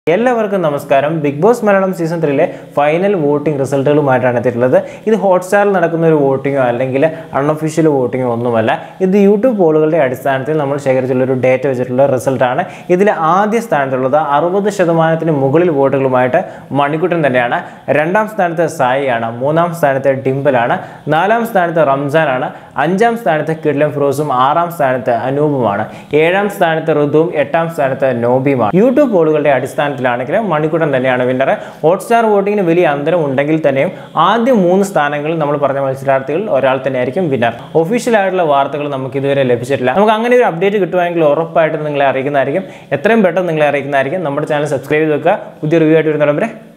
എല്ലാവർക്കും നമസ്കാരം Bigg Boss Malayalam season ത്രീയിലെ ഫൈനൽ വോട്ടിംഗ് റിസൾട്ടുകളുമായിട്ടാണ് എത്തിയിട്ടുള്ളത് ഇത് ഹോട്ട്സ്റ്റാറിൽ നടക്കുന്ന ഒരു വോട്ടിങ്ങോ അല്ലെങ്കിൽ അൺഒഫീഷ്യൽ വോട്ടിങ്ങോ ഒന്നുമല്ല ഇത് യൂട്യൂബ് പോളുകളുടെ അടിസ്ഥാനത്തിൽ നമ്മൾ ശേഖരിച്ചുള്ള ഒരു ഡേറ്റ വെച്ചിട്ടുള്ള റിസൾട്ടാണ് ഇതിൽ ആദ്യ സ്ഥാനത്തുള്ളത് അറുപത് ശതമാനത്തിന് മുകളിൽ വോട്ടുകളുമായിട്ട് മണിക്കുട്ടൻ തന്നെയാണ് രണ്ടാം സ്ഥാനത്ത് സായിയാണ് മൂന്നാം സ്ഥാനത്ത് ഡിംബലാണ് നാലാം സ്ഥാനത്ത് റംസാനാണ് അഞ്ചാം സ്ഥാനത്ത് കിഡ്ലം ഫിറോസും ആറാം സ്ഥാനത്ത് അനൂപുമാണ് ഏഴാം സ്ഥാനത്ത് ഋതുവും എട്ടാം സ്ഥാനത്ത് നോബിയുമാണ് യൂട്യൂബ് പോളുകളുടെ അടിസ്ഥാനത്തിലാണെങ്കിൽ മണിക്കൂട്ടൻ തന്നെയാണ് വിന്നർ ഹോട്ട്സ്റ്റാർ വോട്ടിങ്ങിന് വലിയ അന്തരം ഉണ്ടെങ്കിൽ തന്നെയും ആദ്യ മൂന്ന് സ്ഥാനങ്ങളിൽ നമ്മൾ പറഞ്ഞ മത്സരാർത്ഥികൾ ഒരാൾ തന്നെയായിരിക്കും വിന്നർ ഒഫീഷ്യൽ ആയിട്ടുള്ള വാർത്തകൾ നമുക്ക് ഇതുവരെ ലഭിച്ചിട്ടില്ല നമുക്ക് അങ്ങനെ ഒരു അപ്ഡേറ്റ് കിട്ടുവാണെങ്കിൽ ഉറപ്പായിട്ടും നിങ്ങളെ അറിയിക്കുന്നതായിരിക്കും എത്രയും പെട്ടെന്ന് നിങ്ങളെ അറിയിക്കുന്നതായിരിക്കും നമ്മുടെ ചാനൽ സബ്സ്ക്രൈബ് ചെയ്ത് വെക്കുക പുതിയ റിവ്യൂ ആയിട്ട് വരുന്നിടം വരെ